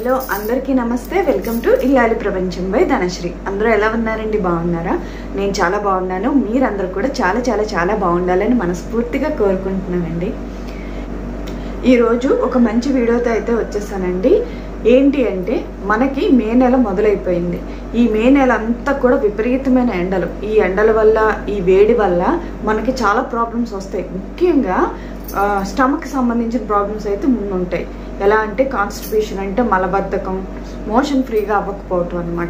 hello అందరికీ నమస్తే welcome to ఇల్లాలి ప్రపంచం బై ధనశ్రీ అందరూ ఎలా ఉన్నారండి బాగున్నారా నేను చాలా బాగున్నాను మీరందరూ కూడా చాలా చాలా చాలా బాగుండాలని మనస్ఫూర్తిగా కోరుకుంటున్నానండి ఈరోజు ఒక మంచి వీడియోతో అయితే వచ్చేసానండి ఏంటి అంటే మనకి మే నెల మొదలైపోయింది ఈ మే నెల అంతా కూడా విపరీతమైన ఎండలు ఈ ఎండల వల్ల ఈ వేడి వల్ల మనకి చాలా ప్రాబ్లమ్స్ వస్తాయి ముఖ్యంగా స్టమక్ సంబంధించిన ప్రాబ్లమ్స్ అయితే ముందు ఉంటాయి ఎలా అంటే కాన్స్టిపేషన్ అంటే మలబద్ధకం మోషన్ ఫ్రీగా అవ్వకపోవటం అనమాట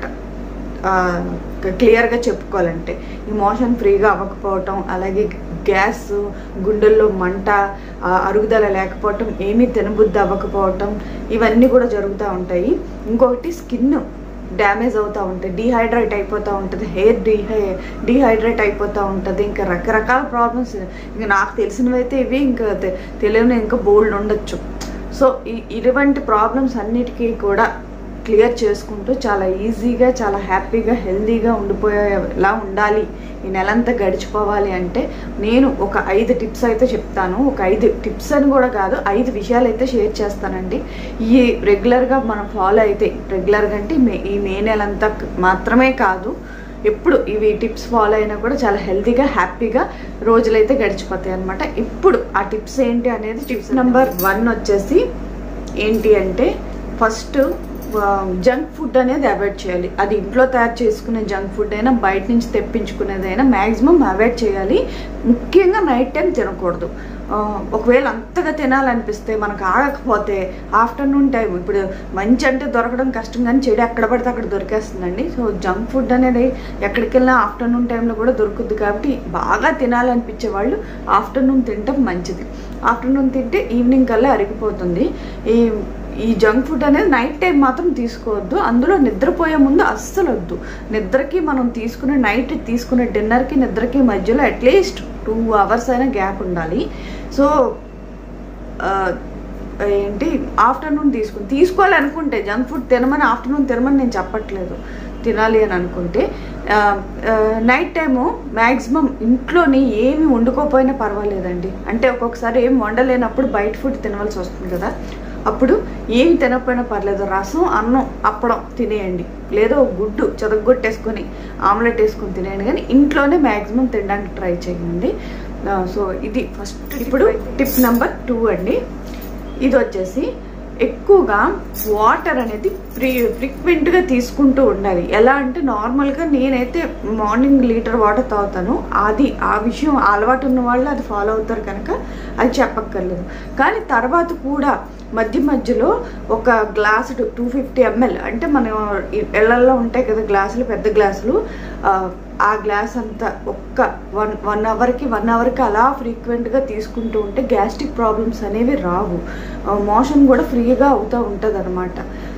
క్లియర్గా చెప్పుకోవాలంటే ఈ మోషన్ ఫ్రీగా అవ్వకపోవటం అలాగే గ్యాస్ గుండెల్లో మంట ఆ, అరుగుదల లేకపోవటం ఏమీ తినబుద్ధి అవ్వకపోవటం ఇవన్నీ కూడా జరుగుతూ ఉంటాయి ఇంకొకటి స్కిన్ డ్యామేజ్ అవుతూ ఉంటుంది డీహైడ్రేట్ అయిపోతూ ఉంటుంది హెయిర్ డీహై డీహైడ్రేట్ అయిపోతూ ఉంటుంది ఇంకా రకరకాల ప్రాబ్లమ్స్ ఇంకా నాకు తెలిసినవి అయితే ఇవి ఇంకా తె- తెలియని ఇంకా బోల్డ్ ఉండొచ్చు సో ఈ ఇటువంటి ప్రాబ్లమ్స్ అన్నిటికీ కూడా క్లియర్ చేసుకుంటూ చాలా ఈజీగా చాలా హ్యాపీగా హెల్తీగా ఉండిపోయేలా ఉండాలి ఈ నెలంతా గడిచిపోవాలి అంటే నేను ఒక ఐదు టిప్స్ అయితే చెప్తాను ఒక ఐదు టిప్స్ అని కూడా కాదు ఐదు విషయాలు అయితే షేర్ చేస్తానండి ఈ రెగ్యులర్గా మనం ఫాలో అయితే రెగ్యులర్గా అంటే మే ఈ మే నెలంతా మాత్రమే కాదు ఎప్పుడు ఇవి టిప్స్ ఫాలో అయినా కూడా చాలా హెల్తీగా హ్యాపీగా రోజులైతే గడిచిపోతాయి అనమాట ఇప్పుడు ఆ టిప్స్ ఏంటి అనేది టిప్స్ నెంబర్ వన్ వచ్చేసి ఏంటి అంటే ఫస్ట్ జంక్ ఫుడ్ అనేది అవాయిడ్ చేయాలి అది ఇంట్లో తయారు చేసుకునే జంక్ ఫుడ్ అయినా బయట నుంచి తెప్పించుకునేదైనా మ్యాక్సిమం అవాయిడ్ చేయాలి ముఖ్యంగా నైట్ టైం తినకూడదు ఆ, ఒకవేళ అంతగా తినాలనిపిస్తే మనకు ఆగకపోతే ఆఫ్టర్నూన్ టైం ఇప్పుడు మంచి అంటే దొరకడం కష్టం కానీ చెడు ఎక్కడ పడితే అక్కడ దొరికేస్తుందండి సో జంక్ ఫుడ్ అనేది ఎక్కడికి వెళ్ళినా ఆఫ్టర్నూన్ టైంలో కూడా దొరుకుద్ది కాబట్టి బాగా తినాలనిపించే వాళ్ళు ఆఫ్టర్నూన్ తినటం మంచిది ఆఫ్టర్నూన్ తింటే ఈవినింగ్ కల్లా అరిగిపోతుంది ఈ ఈ జంక్ ఫుడ్ అనేది నైట్ టైం మాత్రం తీసుకోవద్దు అందులో నిద్రపోయే ముందు అస్సలు వద్దు నిద్రకి మనం తీసుకునే నైట్ తీసుకునే డిన్నర్కి నిద్రకి మధ్యలో అట్లీస్ట్ టూ అవర్స్ అయినా గ్యాప్ ఉండాలి సో ఆ, ఏంటి ఆఫ్టర్నూన్ తీసుకుని తీసుకోవాలనుకుంటే జంక్ ఫుడ్ తినమని ఆఫ్టర్నూన్ తినమని నేను చెప్పట్లేదు తినాలి అని అనుకుంటే ఆ, ఆ, నైట్ టైము మ్యాక్సిమం ఇంట్లోని ఏమి వండుకోపోయినా పర్వాలేదండి అంటే ఒక్కొక్కసారి ఏం వండలేనప్పుడు బయట ఫుడ్ తినవలసి వస్తుంది కదా అప్పుడు ఏమి తినకపోయినా పర్లేదు రసం అన్నం అప్పడం తినేయండి లేదా ఒక గుడ్డు చెదగొట్టేసుకొని ఆమ్లెట్ వేసుకొని తినేయండి కానీ ఇంట్లోనే మ్యాక్సిమం తినడానికి ట్రై చేయండి ఆ, సో ఇది ఫస్ట్ ఇప్పుడు టిప్ నెంబర్ టూ అండి ఇది వచ్చేసి ఎక్కువగా వాటర్ అనేది ఫ్రీ ఫ్రీక్వెంట్గా తీసుకుంటూ ఉండాలి ఎలా అంటే నార్మల్గా నేనైతే మార్నింగ్ లీటర్ వాటర్ తాగుతాను అది ఆ విషయం ఆ అలవాటు ఉన్న వాళ్ళు అది ఫాలో అవుతారు కనుక అది చెప్పక్కర్లేదు కానీ తర్వాత కూడా మధ్య మధ్యలో ఒక గ్లాసు టూ ఫిఫ్టీ ఎంఎల్ అంటే మనం ఇళ్లల్లో ఉంటాయి కదా గ్లాసులు పెద్ద గ్లాసులు ఆ, ఆ గ్లాస్ అంతా ఒక్క వన్ వన్ అవర్కి వన్ అవర్కి అలా ఫ్రీక్వెంట్గా తీసుకుంటూ ఉంటే గ్యాస్ట్రిక్ ప్రాబ్లమ్స్ అనేవి రావు మోషన్ కూడా ఫ్రీగా అవుతూ ఉంటుంది అనమాట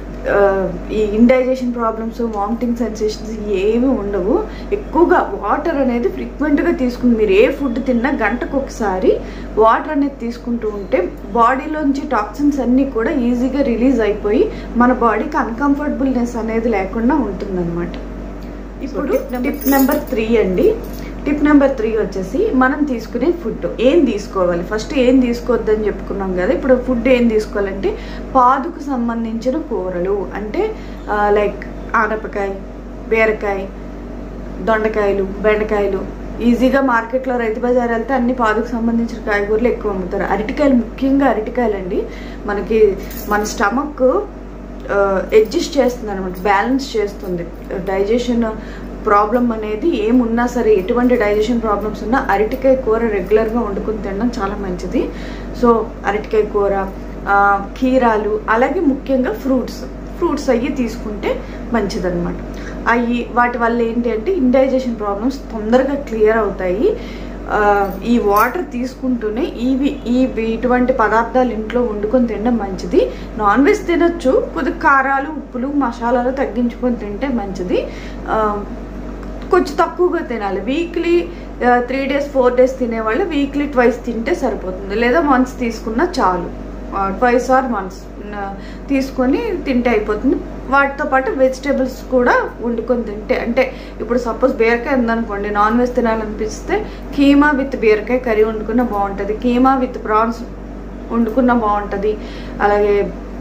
ఈ ఇండైజేషన్ ప్రాబ్లమ్స్ వామిటింగ్ సెన్సేషన్స్ ఏవి ఉండవు ఎక్కువగా వాటర్ అనేది ఫ్రీక్వెంట్గా తీసుకుని మీరు ఏ ఫుడ్ తిన్నా గంటకు ఒకసారి వాటర్ అనేది తీసుకుంటూ ఉంటే బాడీలోంచి టాక్సిన్స్ అన్నీ కూడా ఈజీగా రిలీజ్ అయిపోయి మన బాడీకి అన్కంఫర్టబుల్నెస్ అనేది లేకుండా ఉంటుందన్నమాట ఇప్పుడు టిప్ నెంబర్ త్రీ అండి టిప్ నెంబర్ త్రీ వచ్చేసి మనం తీసుకునే ఫుడ్ ఏం తీసుకోవాలి ఫస్ట్ ఏం తీసుకోవద్దని చెప్పుకున్నాం కదా ఇప్పుడు ఫుడ్ ఏం తీసుకోవాలంటే పాదుకు సంబంధించిన కూరలు అంటే లైక్ ఆనపకాయ బీరకాయ దొండకాయలు బెండకాయలు ఈజీగా మార్కెట్లో రైతు బజార్ వెళ్తే అన్ని పాదుకు సంబంధించిన కాయగూరలు ఎక్కువ అమ్ముతారు అరటికాయలు ముఖ్యంగా అరటికాయలు అండి మనకి మన స్టమక్ అడ్జస్ట్ చేస్తుంది అనమాట బ్యాలెన్స్ చేస్తుంది డైజెషన్ ప్రాబ్లం అనేది ఏమున్నా సరే ఎటువంటి డైజెషన్ ప్రాబ్లమ్స్ ఉన్నా అరటికాయ కూర రెగ్యులర్గా వండుకుని తినడం చాలా మంచిది సో అరటికాయ కూర ఆ, కీరాలు అలాగే ముఖ్యంగా ఫ్రూట్స్ ఫ్రూట్స్ అవి తీసుకుంటే మంచిదన్నమాట అవి వాటి వల్ల ఏంటి అంటే ఇండైజెషన్ ప్రాబ్లమ్స్ తొందరగా క్లియర్ అవుతాయి ఆ, ఈ వాటర్ తీసుకుంటూనే ఇవి ఈ ఇటువంటి పదార్థాలు ఇంట్లో వండుకొని తినడం మంచిది నాన్ వెజ్ తినొచ్చు కొద్దిగా కారాలు ఉప్పులు మసాలాలు తగ్గించుకొని తింటే మంచిది ఆ, కొంచెం తక్కువగా తినాలి weekly three days four days తినేవాళ్ళు వీక్లీ ట్వైస్ తింటే సరిపోతుంది లేదా మంత్స్ తీసుకున్నా చాలు ట్వైస్ ఆర్ మంత్స్ తీసుకొని తింటే అయిపోతుంది వాటితో పాటు వెజిటేబుల్స్ కూడా వండుకొని తింటే అంటే ఇప్పుడు సపోజ్ బీరకాయ ఉందనుకోండి నాన్ వెజ్ తినాలనిపిస్తే కీమా విత్ బీరకాయ కర్రీ వండుకున్న బాగుంటుంది కీమా విత్ ప్రాన్స్ వండుకున్న బాగుంటుంది అలాగే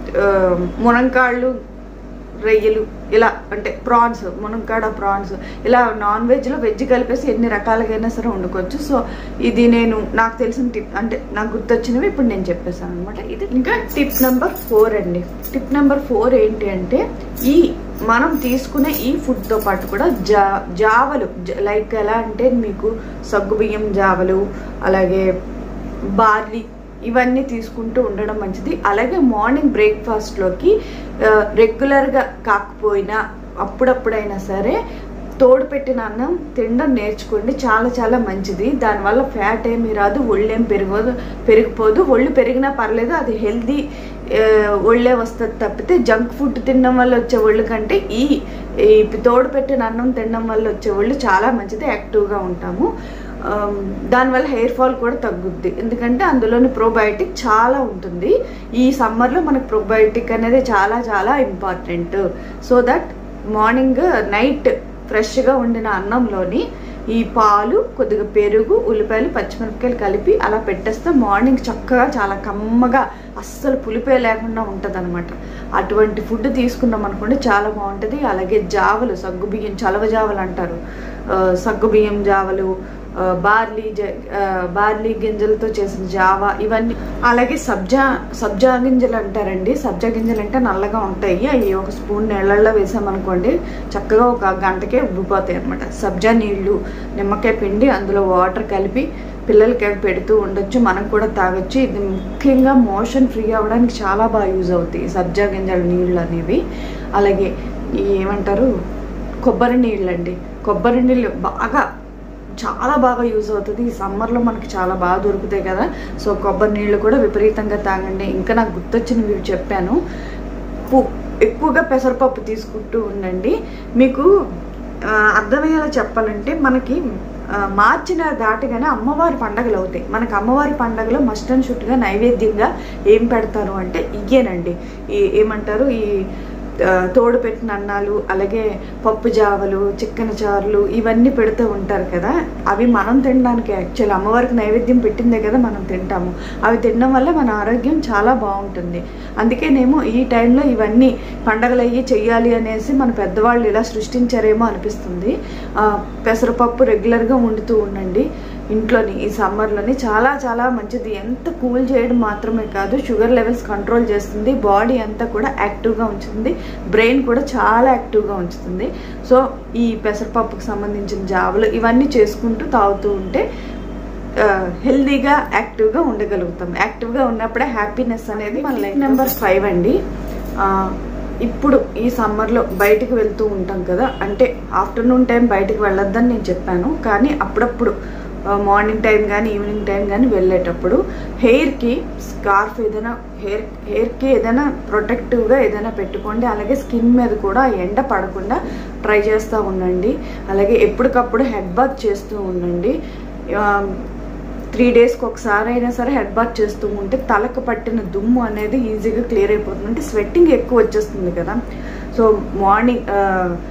ఆ, మునంకాళ్ళు రొయ్యలు ఇలా అంటే ప్రాన్స్ మునంకాడ ప్రాన్స్ ఇలా నాన్ వెజ్లో వెజ్ కలిపేసి ఎన్ని రకాలుగైనా సరే వండుకోవచ్చు సో ఇది నేను నాకు తెలిసిన టిప్ అంటే నాకు గుర్తొచ్చినవి ఇప్పుడు నేను చెప్పేసాను అనమాట ఇది ఇంకా టిప్ నెంబర్ ఫోర్ అండి టిప్ నెంబర్ ఫోర్ ఏంటి అంటే ఈ మనం తీసుకునే ఈ ఫుడ్తో పాటు కూడా జా జావలు లైక్ ఎలా అంటే మీకు సగ్గుబియ్యం జావలు అలాగే బార్లీ ఇవన్నీ తీసుకుంటూ ఉండడం మంచిది అలాగే మార్నింగ్ బ్రేక్ఫాస్ట్లోకి రెగ్యులర్గా కాకపోయినా అప్పుడప్పుడైనా సరే తోడు పెట్టిన అన్నం తినడం నేర్చుకోండి చాలా చాలా మంచిది దానివల్ల ఫ్యాట్ ఏమీ రాదు ఒళ్ళేం పెరగదు పెరిగిపోదు ఒళ్ళు పెరిగినా పర్లేదు అది హెల్దీ ఒళ్ళే వస్తుంది తప్పితే జంక్ ఫుడ్ తినడం వల్ల వచ్చే ఒళ్ళు కంటే ఈ ఈ తోడు పెట్టిన అన్నం తినడం వల్ల వచ్చే ఒళ్ళు చాలా మంచిది యాక్టివ్గా ఉంటాము ఆమ్, దానివల్ల హెయిర్ ఫాల్ కూడా తగ్గుద్ది ఎందుకంటే అందులోని ప్రోబయోటిక్ చాలా ఉంటుంది ఈ సమ్మర్లో మనకు ప్రోబయోటిక్ అనేది చాలా చాలా important so that morning night ఫ్రెష్గా వండిన అన్నంలోని ఈ పాలు కొద్దిగా పెరుగు ఉల్లిపాయలు పచ్చిమిరపకాయలు కలిపి అలా పెట్టేస్తే మార్నింగ్ చక్కగా చాలా కమ్మగా అస్సలు పులిపే లేకుండా ఉంటుంది అటువంటి ఫుడ్ తీసుకున్నాం అనుకోండి చాలా బాగుంటుంది అలాగే జావలు సగ్గు బియ్యం చలవ జావలు అంటారు ఆ, సగ్గు బియ్యం జావలు ఆ, బార్లీ జ- ఆ, బార్లీ గింజలతో చేసిన జావా ఇవన్నీ అలాగే సబ్జా సబ్జా గింజలు అంటారండి సబ్జా గింజలు అంటే నల్లగా ఉంటాయి అవి ఒక స్పూన్ నీళ్ళల్లో వేసామనుకోండి చక్కగా ఒక గంటకే ఉబ్బిపోతాయి అనమాట సబ్జా నీళ్లు నిమ్మకాయ పిండి అందులో వాటర్ కలిపి పిల్లలకి అవి పెడుతూ ఉండొచ్చు మనం కూడా తాగొచ్చు ఇది ముఖ్యంగా మోషన్ ఫ్రీ అవ్వడానికి చాలా బాగా యూజ్ అవుతాయి సబ్జా గింజల నీళ్ళు అనేవి అలాగే ఈ ఏమంటారు కొబ్బరి నీళ్ళు అండి కొబ్బరి నీళ్ళు బాగా చాలా బాగా యూజ్ అవుతుంది ఈ సమ్మర్లో మనకి చాలా బాగా దొరుకుతాయి కదా సో కొబ్బరి నీళ్ళు కూడా విపరీతంగా తాగండి ఇంకా నాకు గుర్తొచ్చినవి ఇవి చెప్పాను పు- ఎక్కువగా పెసరపప్పు తీసుకుంటూ ఉండండి మీకు ఆ, అర్థమయ్యేలా చెప్పాలంటే మనకి ఆ, మార్చి నెల దాటగానే అమ్మవారి పండగలు అవుతాయి మనకి అమ్మవారి పండగలో మస్ట్ అండ్ షుట్గా నైవేద్యంగా ఏం పెడతారు అంటే ఇయ్యేనండి ఈ ఏమంటారు ఈ ఆ, తోడు పెట్టిన అన్నాలు అలాగే పప్పు జావలు చికెన్ చారులు ఇవన్నీ పెడుతూ ఉంటారు కదా అవి మనం తినడానికి యాక్చువల్ అమ్మవారికి నైవేద్యం పెట్టిందే కదా మనం తింటాము అవి తినడం వల్ల మన ఆరోగ్యం చాలా బాగుంటుంది అందుకేనేమో ఈ టైంలో ఇవన్నీ పండగలు అయ్యి చెయ్యాలి అనేసి మన పెద్దవాళ్ళు ఇలా సృష్టించారేమో అనిపిస్తుంది ఆ, పెసరపప్పు రెగ్యులర్గా వండుతూ ఉండండి ఇంట్లోని ఈ సమ్మర్లోని చాలా చాలా మంచిది ఎంత కూల్ చేయడం మాత్రమే కాదు షుగర్ లెవెల్స్ కంట్రోల్ చేస్తుంది బాడీ అంతా కూడా యాక్టివ్గా ఉంచుతుంది బ్రెయిన్ కూడా చాలా యాక్టివ్గా ఉంచుతుంది సో ఈ పెసరపప్పుకు సంబంధించిన జావలు ఇవన్నీ చేసుకుంటూ తాగుతూ ఉంటే ఆ, హెల్దీగా యాక్టివ్గా ఉండగలుగుతాం యాక్టివ్గా ఉన్నప్పుడే హ్యాపీనెస్ అనేది మన లైఫ్ నెంబర్ ఫైవ్ అండి ఆ, ఇప్పుడు ఈ సమ్మర్లో బయటికి వెళ్తూ ఉంటాం కదా అంటే ఆఫ్టర్నూన్ టైం బయటికి వెళ్ళొద్దని నేను చెప్పాను కానీ అప్పుడప్పుడు మార్నింగ్ టైం కానీ ఈవినింగ్ టైం కానీ వెళ్ళేటప్పుడు హెయిర్కి స్కార్ఫ్ ఏదైనా హెయిర్ హెయిర్కి ఏదైనా ప్రొటెక్టివ్గా ఏదైనా పెట్టుకోండి అలాగే స్కిన్ మీద కూడా ఎండ పడకుండా ట్రై చేస్తూ ఉండండి అలాగే ఎప్పటికప్పుడు హెడ్ బాత్ చేస్తూ ఉండండి ఆ, త్రీ డేస్కి ఒకసారి అయినా సరే హెడ్ బాత్ చేస్తూ ఉంటే తలకు పట్టిన దుమ్ము అనేది ఈజీగా క్లియర్ అయిపోతుంది అంటే స్వెట్టింగ్ ఎక్కువ వచ్చేస్తుంది కదా సో మార్నింగ్ ఆ,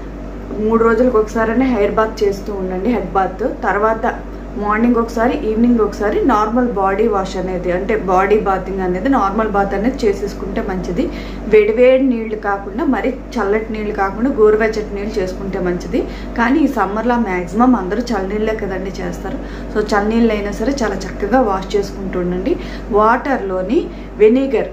మూడు రోజులకు ఒకసారైనా హెయిర్ బాత్ చేస్తూ ఉండండి హెడ్ బాత్ తర్వాత మార్నింగ్ ఒకసారి ఈవినింగ్ ఒకసారి నార్మల్ బాడీ వాష్ అనేది అంటే బాడీ బాతింగ్ అనేది నార్మల్ బాత్ అనేది చేసేసుకుంటే మంచిది వేడివేడి నీళ్లు కాకుండా మరి చల్లటి నీళ్లు కాకుండా గోరువెచ్చటి నీళ్ళు చేసుకుంటే మంచిది కానీ ఈ సమ్మర్లో మ్యాక్సిమం అందరూ చల్లనీళ్ళే కదండి చేస్తారు సో చల్లనీళ్ళు అయినా సరే చాలా చక్కగా వాష్ చేసుకుంటూ ఉండండి వాటర్లోని వెనిగర్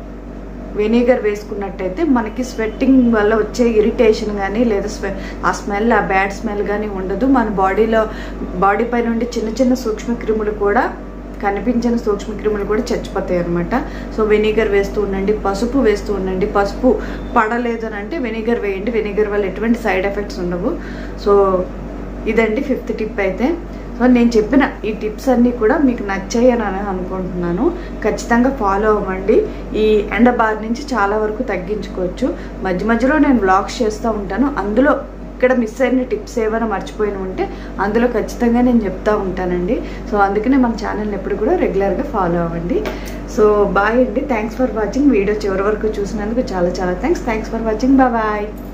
వెనిగర్ వేసుకున్నట్టయితే మనకి స్వెట్టింగ్ వల్ల వచ్చే ఇరిటేషన్ కానీ లేదా స్వె ఆ స్మెల్ ఆ బ్యాడ్ స్మెల్ కానీ ఉండదు మన బాడీలో బాడీ పై నుండి చిన్న చిన్న సూక్ష్మ క్రిములు కూడా కనిపించిన సూక్ష్మ క్రిములు కూడా చచ్చిపోతాయి అనమాట సో వెనిగర్ వేస్తూ ఉండండి పసుపు వేస్తూ ఉండండి పసుపు పడలేదు అని అంటే వెనిగర్ వేయండి వెనిగర్ వల్ల ఎటువంటి సైడ్ ఎఫెక్ట్స్ ఉండవు సో ఇదండి ఫిఫ్త్ టిప్ అయితే సో నేను చెప్పిన ఈ టిప్స్ అన్నీ కూడా మీకు నచ్చాయి అని అని అనుకుంటున్నాను ఖచ్చితంగా ఫాలో అవ్వండి ఈ ఎండ బారి నుంచి చాలా వరకు తగ్గించుకోవచ్చు మధ్య మధ్యలో నేను వ్లాగ్స్ చేస్తూ ఉంటాను అందులో ఇక్కడ మిస్ అయిన టిప్స్ ఏమైనా మర్చిపోయిన ఉంటే అందులో ఖచ్చితంగా నేను చెప్తా ఉంటానండి సో అందుకనే మన ఛానల్ని ఎప్పుడు కూడా రెగ్యులర్గా ఫాలో అవ్వండి సో బాయ్ అండి థ్యాంక్స్ ఫర్ వాచింగ్ వీడియో చివరి వరకు చూసినందుకు చాలా చాలా thanks thanks for watching bye